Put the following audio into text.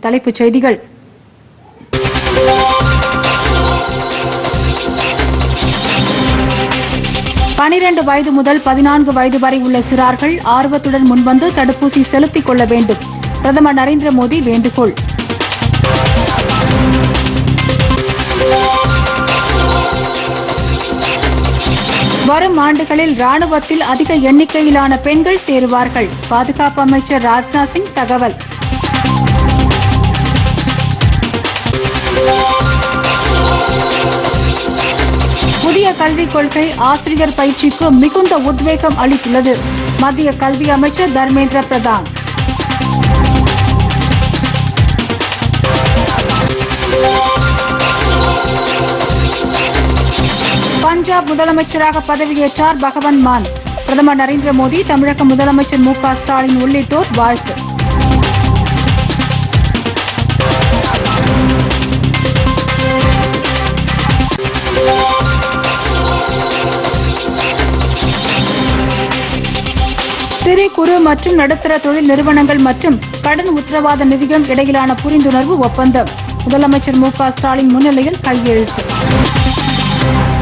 தலைப்புச் செய்திகள் பனிரண்டு வயது முதல் பதினான்கு வயது வரை உள்ள சிறார்கள் ஆர்வத்துடன் முன்வந்து தடுப்பூசி செலுத்திக் கொள்ள வேண்டும் பிரதமர் நரேந்திர மோடி வேண்டுகோள் வரும் ஆண்டுகளில் ராணுவத்தில் அதிக எண்ணிக்கையிலான பெண்கள் சேருவார்கள் பாதுகாப்பு அமைச்சர் ராஜ்நாத் சிங் தகவல் புதிய கல்விக் கொள்கை ஆசிரியர் பயிற்சிக்கு மிகுந்த உத்வேகம் அளித்துள்ளது மத்திய கல்வி அமைச்சர் தர்மேந்திர பிரதான் பஞ்சாப் முதலமைச்சராக பதவியேற்றார் பகவந்த் மான் பிரதமர் நரேந்திர மோடி தமிழக முதலமைச்சர் மு க ஸ்டாலின் உள்ளிட்டோர் வாழ்த்து சிறு குறு மற்றும் நடுத்தர தொழில் நிறுவனங்கள் மற்றும் கடன் உத்தரவாத நிதியம் இடையிலான புரிந்துணர்வு ஒப்பந்தம் முதலமைச்சர் மு க ஸ்டாலின் முன்னிலையில் கையெழுத்து